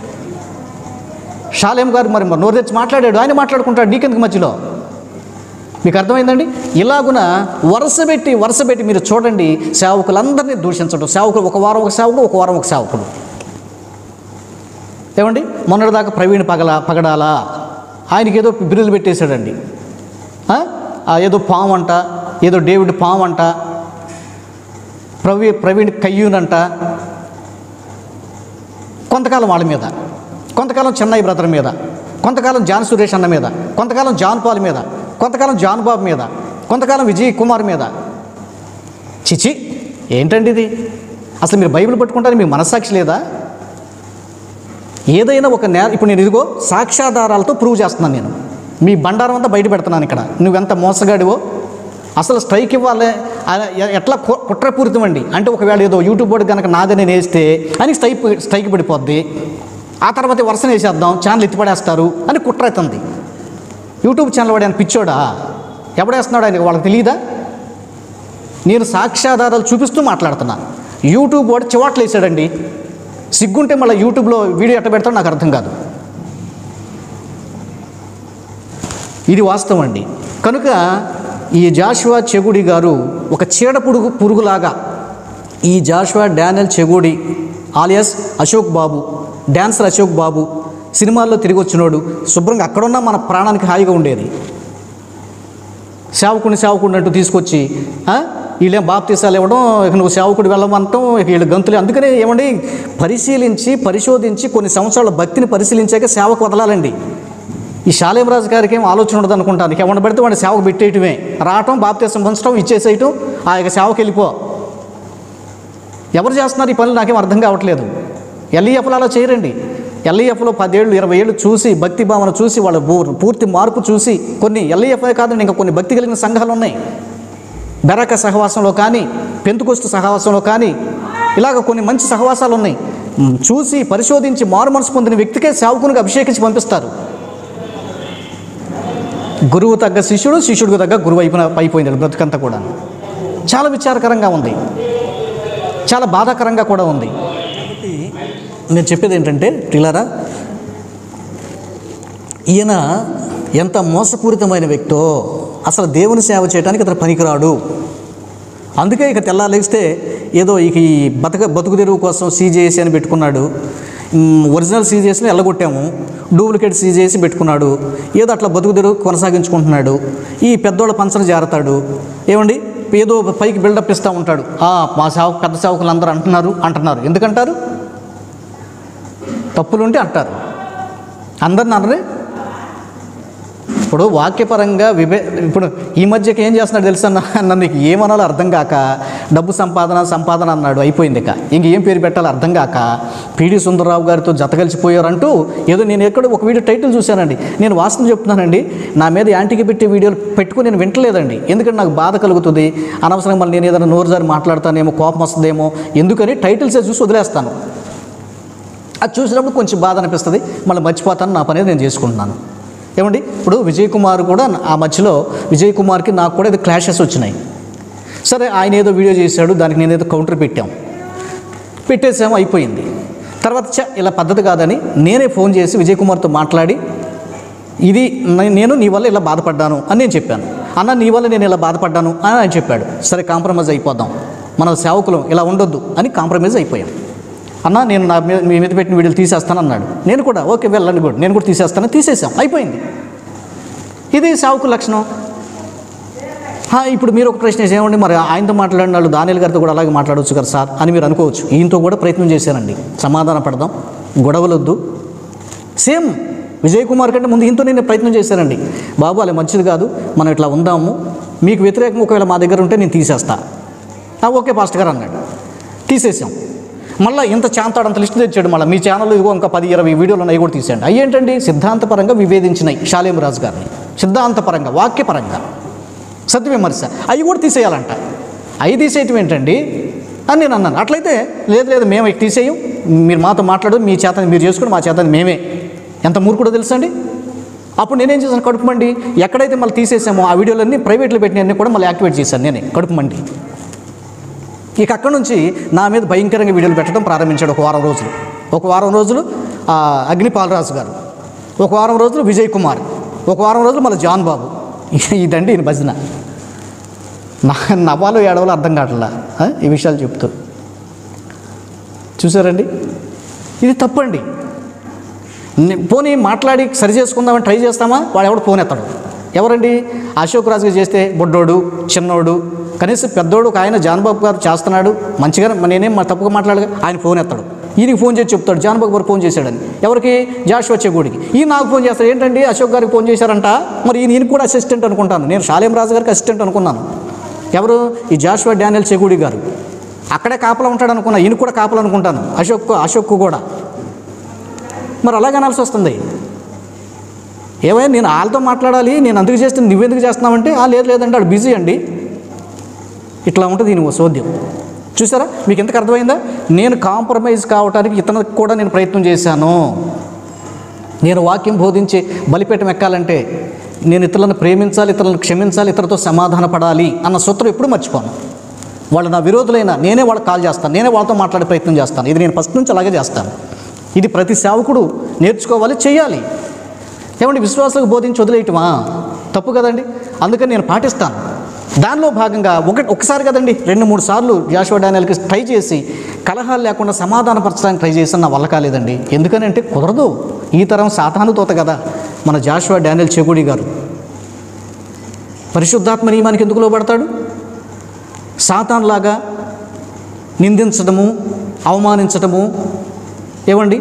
షాలేం గారు మరి మరి నోరు తెచ్చి మాట్లాడాడు ఆయన మాట్లాడుకుంటాడు నీకెందుకు మధ్యలో మీకు అర్థమైందండి ఇలాగున వరుస పెట్టి వరుస పెట్టి మీరు చూడండి సేవకులందరినీ దూషించడం సేవకులు ఒక వారం ఒక సేవకుడు ఒక వారం ఒక సేవకుడు ఏమండి మొన్నటిదాకా ప్రవీణ్ పగల పగడాలా ఆయనకి ఏదో బిల్లులు పెట్టేశాడండి ఆ? ఆ ఏదో పాము అంట ఏదో డేవిడ్ పాము అంట ప్రవీ ప్రవీణ్ కయ్యూన్ అంట కొంతకాలం వాళ్ళ మీద కొంతకాలం చెన్నై బ్రదర్ మీద కొంతకాలం జాన్ సురేష్ అన్న మీద కొంతకాలం జాన్ పాల్ మీద కొంతకాలం జాన్ బాబు మీద కొంతకాలం విజయ్ కుమార్ మీద చిచి ఏంటండి ఇది అసలు మీరు బైబిల్ పట్టుకుంటారు మీకు మనస్సాక్షి లేదా ఏదైనా ఒక నేర ఇప్పుడు నేను ఇదిగో సాక్ష్యాధారాలతో ప్రూవ్ చేస్తున్నాను నేను మీ బండారం అంతా బయట పెడుతున్నాను ఇక్కడ నువ్వెంత మోసగాడివో అసలు స్ట్రైక్ ఇవ్వాలి ఆ- ఎ- ఎట్లా కు- కుట్రపూరితం అండి అంటే ఒకవేళ ఏదో యూట్యూబ్ బోర్డు కనుక నాదని వేస్తే అని స్ట్రైక్ స్ట్రైక్ పడిపోద్ది ఆ తర్వాత వరుసన వేసేద్దాం ఛానల్ ఎత్తిపడేస్తారు అని కుట్ర అవుతుంది యూట్యూబ్ ఛానల్ వాడు ఆయన పిచ్చోడా ఎవడేస్తున్నాడు ఆయన వాళ్ళకి తెలియదా నేను సాక్ష్యాధారాలు చూపిస్తూ మాట్లాడుతున్నాను యూట్యూబ్ వాడు చివాట్లు వేసాడండి సిగ్గుంటే మళ్ళీ యూట్యూబ్లో వీడియో ఎట్ట పెడతాడో నాకు అర్థం కాదు ఇది వాస్తవం అండి కనుక ఈ జాషువా చెగుడి గారు ఒక చీడ పురుగు పురుగులాగా ఈ జాషువా డానియల్ చెగుడి ఆలియస్ అశోక్ బాబు డాన్సర్ అశోక్ బాబు సినిమాల్లో తిరిగి వచ్చినోడు శుభ్రంగా అక్కడున్నా మన ప్రాణానికి హాయిగా ఉండేది సేవకుని సేవకుడిని అంటూ తీసుకొచ్చి ఆ, వీళ్ళేం బాప్తీసాలు ఇవ్వడం ఇక నువ్వు సేవకుడు వెళ్ళమంటాం ఇక వీళ్ళు గంతులు అందుకనే ఏమండి పరిశీలించి పరిశోధించి కొన్ని సంవత్సరాల భక్తిని పరిశీలించాక సేవకు వదలాలండి ఈ శాలేమరాజు గారికి ఏం ఆలోచన ఉండదు అనుకుంటాను ఇక ఎవరిని పెడితే వాడిని సేవకు పెట్టేయటమే రావటం బాప్తీసం పంచడం ఇచ్చేసేయటం ఆ యొక్క సేవకు వెళ్ళిపో ఎవరు చేస్తున్నారు ఈ పనులు నాకేం అర్థం కావట్లేదు ఎల్ఈఎఫ్లో అలా చేయరండి ఎల్ఈఎఫ్లో పదేళ్ళు ఇరవై ఏళ్ళు చూసి భక్తి భావన చూసి వాళ్ళ పూ- పూర్తి మార్పు చూసి కొన్ని ఎల్ఈఎఫ్ఐ కాదండి ఇంకా కొన్ని భక్తి కలిగిన సంఘాలు ఉన్నాయి బెరక సహవాసంలో కానీ పెంతుకొస్తు సహవాసంలో కానీ ఇలాగ కొన్ని మంచి సహవాసాలు ఉన్నాయి మ్, చూసి పరిశోధించి మారు మనసు పొందిన వ్యక్తికే సేవకునికి అభిషేకించి పంపిస్తారు గురువు తగ్గ శిష్యుడు శిష్యుడికి తగ్గ గురువు అయిపోయిన అయిపోయింది బ్రతుకంతా కూడా చాలా విచారకరంగా ఉంది చాలా బాధాకరంగా కూడా ఉంది కాబట్టి నేను చెప్పేది ఏంటంటే టిలారా ఈయన ఎంత మోసపూరితమైన వ్యక్తో అసలు దేవుని సేవ చేయడానికి అతను పనికిరాడు అందుకే ఇక తెల్లాలేస్తే ఏదో ఇక ఈ బతక బతుకు తెరువు కోసం సీజేసి అని పెట్టుకున్నాడు మ్, ఒరిజినల్ సీజేస్ని ఎల్లగొట్టాము డూప్లికేట్ సీజేసి పెట్టుకున్నాడు ఏదో అట్లా బతుకు తెరువు కొనసాగించుకుంటున్నాడు ఈ పెద్దోళ్ళ పంచన జారుతాడు ఏమండి ఏదో పైకి బిల్డప్ ఇస్తూ ఉంటాడు "ఆ, మా సేవకు పెద్ద సేవకులు అందరూ అంటున్నారు అంటున్నారు ఎందుకంటారు తప్పులు ఉంటే అంటారు అందరిని అనరే ఇప్పుడు వాక్యపరంగా విభే ఇప్పుడు ఈ మధ్యకి ఏం చేస్తున్నాడు తెలుసా అన్న నన్ను నీకు ఏమనాలో అర్థం కాక డబ్బు సంపాదన సంపాదన అన్నాడు అయిపోయింది ఇక ఇంక ఏం పేరు పెట్టాలో అర్థం కాక పిడి సుందరరావు గారితో జతగలిసిపోయారంటూ ఏదో నేను ఎక్కడ ఒక వీడియో టైటిల్ చూశానండి నేను వాస్తవం చెప్తున్నానండి నా మీద యాంటీకి పెట్టే వీడియోలు పెట్టుకుని నేను వింటలేదండి ఎందుకంటే నాకు బాధ కలుగుతుంది అనవసరంగా మళ్ళీ నేను ఏదైనా నోరు జారి మాట్లాడతానేమో కోపం వస్తుందేమో ఎందుకని టైటిల్సే చూసి వదిలేస్తాను అది చూసినప్పుడు కొంచెం బాధ అనిపిస్తుంది మళ్ళీ మర్చిపోతాను నా పని నేను చేసుకుంటున్నాను ఏమండి ఇప్పుడు విజయ్ కుమార్ కూడా ఆ మధ్యలో విజయ్ కుమార్కి నాకు కూడా ఏదో క్లాషెస్ వచ్చినాయి సరే ఆయన ఏదో వీడియో చేశాడు దానికి నేను ఏదో కౌంటర్ పెట్టాం పెట్టేసాము అయిపోయింది తర్వాత చ ఇలా పద్ధతి కాదని నేనే ఫోన్ చేసి విజయ్ కుమార్తో మాట్లాడి ఇది నే- నేను నీ వల్ల ఇలా బాధపడ్డాను అని నేను చెప్పాను అన్న నీ వల్ల నేను ఇలా బాధపడ్డాను అని ఆయన చెప్పాడు సరే కాంప్రమైజ్ అయిపోదాం మన సేవకులం ఇలా ఉండొద్దు అని కాంప్రమైజ్ అయిపోయాం అన్న నేను నా మీద మీ మీద పెట్టిన వీడియోలు తీసేస్తాను అన్నాడు నేను కూడా ఓకే వెళ్ళండి కూడా నేను కూడా తీసేస్తాను తీసేసాం అయిపోయింది ఇది సేవకు లక్షణం హా, ఇప్పుడు మీరు ఒక ప్రశ్న వేసి, ఏమండి మరి ఆయనతో మాట్లాడిన వాళ్ళు దానియల్ గారితో కూడా అలాగే మాట్లాడవచ్చు కదా సార్ అని మీరు అనుకోవచ్చు ఈయనతో కూడా ప్రయత్నం చేశానండి సమాధాన పడదాం గొడవలొద్దు సేమ్ విజయ్ కుమార్ కంటే ముందు ఈయనతో నేను ప్రయత్నం చేశానండి బాబు అలా మంచిది కాదు మనం ఇట్లా ఉందాము మీకు వ్యతిరేకంగా ఒకవేళ మా దగ్గర ఉంటే నేను తీసేస్తా "ఆ, ఓకే పాస్టర్ గారు అన్నాడు తీసేసాం మళ్ళీ ఇంత చాంతాడు అంత లిస్ట్ తెచ్చాడు మళ్ళీ మీ ఛానల్లో ఇదిగో ఇంకా పది ఇరవై వీడియోలు ఉన్నాయి అవి కూడా తీసేయండి అవి ఏంటండి సిద్ధాంతపరంగా వివేదించినాయి షాలేం రాజు గారిని సిద్ధాంతపరంగా వాక్యపరంగా సత్యవిమర్శ అవి కూడా తీసేయాలంట అవి తీసేయటం ఏంటండి ఆ? అని నేను అన్నాను అట్లయితే లేదు లేదు మేము ఇక తీసేయం మీరు మాతో మాట్లాడు మీ చేతని మీరు చేసుకుని మా చేతని మేమే ఎంత మూర్ఖుడో తెలుసా అండి అప్పుడు నేనేం చేశాను కడుపు మండి ఎక్కడైతే మళ్ళీ తీసేసామో ఆ వీడియోలన్నీ ప్రైవేట్లో పెట్టినవన్నీ కూడా మళ్ళీ యాక్టివేట్ చేశాను నేనే కడుపు మండి ఇక అక్కడ నుంచి నా మీద భయంకరంగా వీడియోలు పెట్టడం ప్రారంభించాడు ఒక వారం రోజులు ఒక వారం రోజులు ఆ, అగ్ని పాలరాజు గారు ఒక వారం రోజులు విజయ్ కుమార్ ఒక వారం రోజులు మళ్ళీ జాన్ బాబు ఇదండి ఈయన భజన నా నవ్వాలో ఏడవలో అర్థం కావట్లా ఆ, ఈ విషయాలు చెప్తూ చూసారండి ఇది తప్పండి నే- పోనీ మాట్లాడి సరి చేసుకుందామని ట్రై చేస్తామా వాడు ఎవడు ఫోన్ ఎత్తాడు ఎవరండి అశోక్ రాజుగా చేస్తే బొడ్డోడు చిన్నోడు కనీసం పెద్దోడు ఒక ఆయన జాన్బాబు గారు చేస్తున్నాడు మంచిగా నేనేం మా తప్పుగా మాట్లాడగా ఆయన ఫోన్ ఎత్తాడు ఈయనకి ఫోన్ చేసి చెప్తాడు జాన్బాబు గారు ఫోన్ చేశాడని ఎవరికి జాష్ వచ్చే గుడికి ఈయన నాకు ఫోన్ చేస్తాడు ఏంటండి అశోక్ గారికి ఫోన్ చేశారంట మరి ఈయన ఈయనకి కూడా అసిస్టెంట్ అనుకుంటాను నేను షాలేం రాజు గారికి అసిస్టెంట్ అనుకున్నాను ఎవరు ఈ జాషువా డానియల్ చెగుడి గారు అక్కడే కాపలా ఉంటాడు అనుకున్నా ఈయన కూడా కాపలా అనుకుంటాను అశోక్ అశోక్ కూడా మరి అలాగే అనాల్సి వస్తుంది ఏమైనా నేను వాళ్ళతో మాట్లాడాలి నేను అందుకు చేస్తే నువ్వెందుకు చేస్తున్నావంటే ఆ లేదు లేదంటే వాడు బిజీ అండి ఇట్లా ఉంటుంది దీని ఓ సోద్యం చూసారా మీకు ఎంతకు అర్థమైందా నేను కాంప్రమైజ్ కావడానికి ఇతనికి కూడా నేను ప్రయత్నం చేశాను నేను వాక్యం బోధించి బలిపీఠం ఎక్కాలంటే నేను ఇతరులను ప్రేమించాలి ఇతరులను క్షమించాలి ఇతరులతో సమాధాన పడాలి అన్న సూత్రం ఎప్పుడు మర్చిపోను వాళ్ళు నా విరోధులైనా నేనే వాళ్ళకి కాల్ చేస్తాను నేనే వాళ్ళతో మాట్లాడే ప్రయత్నం చేస్తాను ఇది నేను ఫస్ట్ నుంచి అలాగే చేస్తాను ఇది ప్రతి సేవకుడు నేర్చుకోవాలి చేయాలి ఏమండి విశ్వాసాలకు బోధించి వదిలేయటమా తప్పు కదండి అందుకని నేను పాటిస్తాను దానిలో భాగంగా ఒక ఒకసారి కదండి రెండు మూడు సార్లు జాషువా డానియల్కి ట్రై చేసి కలహాలు లేకుండా సమాధానపరచడానికి ట్రై చేసిన నా వల్ల కాలేదండి ఎందుకనంటే కుదరదు ఈ తరం సాతాను తోత కదా మన జాషువా డానియల్ చెగుడి గారు పరిశుద్ధాత్మ నియమానికి ఎందుకు లోబడతాడు సాతాన్లాగా నిందించడము అవమానించడము ఏమండి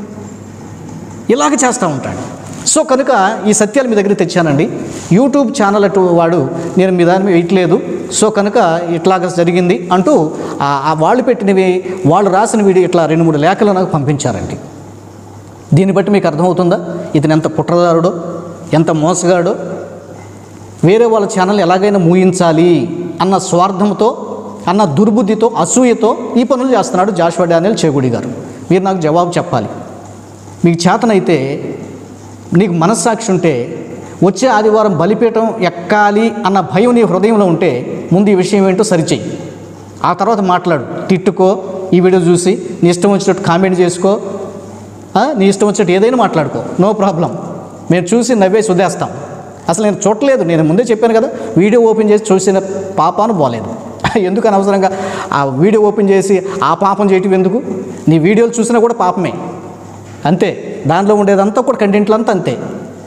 ఇలాగ చేస్తూ ఉంటాడు సో కనుక ఈ సత్యాలు మీ దగ్గర తెచ్చానండి యూట్యూబ్ ఛానల్ అటు వాడు నేను మీ దాని మీద వేయట్లేదు సో కనుక ఇట్లాగ జరిగింది అంటూ ఆ- ఆ వాళ్ళు పెట్టినవి వాళ్ళు రాసిన వీడియో ఇట్లా రెండు మూడు లేఖలు నాకు పంపించారండి దీన్ని బట్టి మీకు అర్థమవుతుందా ఇతను ఎంత కుట్రదారుడో ఎంత మోసగాడో వేరే వాళ్ళ ఛానల్ ఎలాగైనా మూయించాలి అన్న స్వార్థంతో అన్న దుర్బుద్ధితో అసూయతో ఈ పనులు చేస్తున్నాడు జాషువా డానియల్ చేగుడి గారు మీరు నాకు జవాబు చెప్పాలి మీకు చేతనైతే నీకు మనస్సాక్షి ఉంటే వచ్చే ఆదివారం బలిపీఠం ఎక్కాలి అన్న భయం నీ హృదయంలో ఉంటే ముందు ఈ విషయం ఏంటో సరిచేయి ఆ తర్వాత మాట్లాడు తిట్టుకో ఈ వీడియో చూసి నీ ఇష్టం వచ్చినట్టు కామెంట్ చేసుకో ఆ, నీ ఇష్టం వచ్చినట్టు ఏదైనా మాట్లాడుకో నో ప్రాబ్లం మేము చూసి నవ్వేసి వదిలేస్తాం అసలు నేను చూడలేదు నేను ముందే చెప్పాను కదా వీడియో ఓపెన్ చేసి చూసిన పాపాను పోలేదు ఎందుకు అనవసరంగా ఆ వీడియో ఓపెన్ చేసి ఆ పాపం చేయటం ఎందుకు నీ వీడియోలు చూసినా కూడా పాపమే అంతే దాంట్లో ఉండేదంతా కూడా కంటెంట్లు అంతా అంతే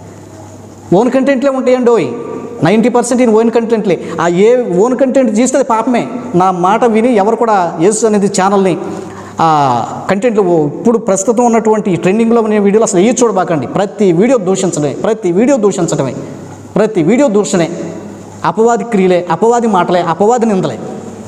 ఓన్ కంటెంట్లే ఉంటాయండి ఓయ్ నైంటీ పర్సెంట్ ఈయన ఓన్ కంటెంట్లే ఆ ఏ ఓన్ కంటెంట్ చేస్తే అది పాపమే నా మాట విని ఎవరు కూడా యేసు అనేది ఛానల్ని ఆ కంటెంట్లు ఇప్పుడు ప్రస్తుతం ఉన్నటువంటి ఈ ట్రెండింగ్లో ఉన్న వీడియోలు అసలు ఏ చూడబాకండి ప్రతి వీడియో దూషించడమే ప్రతి వీడియో దూషించడమే ప్రతి వీడియో దూషణే అపవాది క్రియలే అపవాది మాటలే అపవాది నిందలే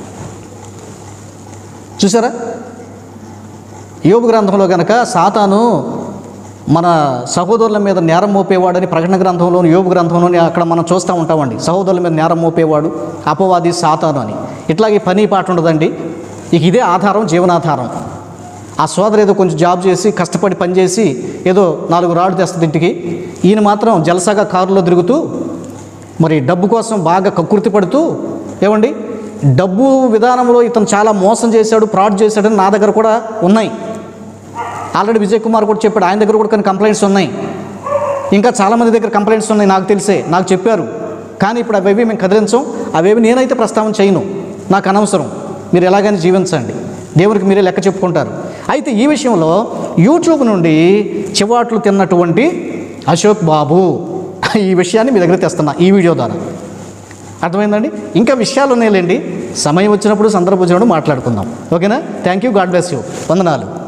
చూసారా యోగు గ్రంథంలో గనక సాతాను మన సహోదరుల మీద నేరం మోపేవాడని ప్రకటన గ్రంథంలోని యోగు గ్రంథంలోని అక్కడ మనం చూస్తూ ఉంటామండి సహోదరుల మీద నేరం మోపేవాడు అపవాది సాతాను అని ఇట్లాగే పని పాట ఉండదండి ఇక ఇదే ఆధారం జీవనాధారం ఆ సోదరు ఏదో కొంచెం జాబ్ చేసి కష్టపడి పనిచేసి ఏదో నాలుగు రాళ్ళు తెస్తుంది ఇంటికి ఈయన మాత్రం జలసాగా కారులో తిరుగుతూ మరి డబ్బు కోసం బాగా కకృతి పడుతూ ఏమండి డబ్బు విధానంలో ఇతను చాలా మోసం చేశాడు ఫ్రాడ్ చేశాడని నా దగ్గర కూడా ఉన్నాయి ఆల్రెడీ విజయ్ కుమార్ కూడా చెప్పాడు ఆయన దగ్గర కూడా కొన్ని కంప్లైంట్స్ ఉన్నాయి ఇంకా చాలామంది దగ్గర కంప్లైంట్స్ ఉన్నాయి నాకు తెలిసే నాకు చెప్పారు కానీ ఇప్పుడు అవేవి మేము కదిలించం అవేవి నేనైతే ప్రస్తావన చేయను నాకు అనవసరం మీరు ఎలాగైనా జీవించండి దేవునికి మీరే లెక్క చెప్పుకుంటారు అయితే ఈ విషయంలో యూట్యూబ్ నుండి చివాట్లు తిన్నటువంటి అశోక్ బాబు ఈ విషయాన్ని మీ దగ్గర తెస్తున్నా ఈ వీడియో ద్వారా అర్థమైందండి ఇంకా విషయాలు ఉన్నాయిలేండి సమయం వచ్చినప్పుడు సందర్భం వచ్చినప్పుడు మాట్లాడుకుందాం ఓకేనా thank you God bless you వందనాలు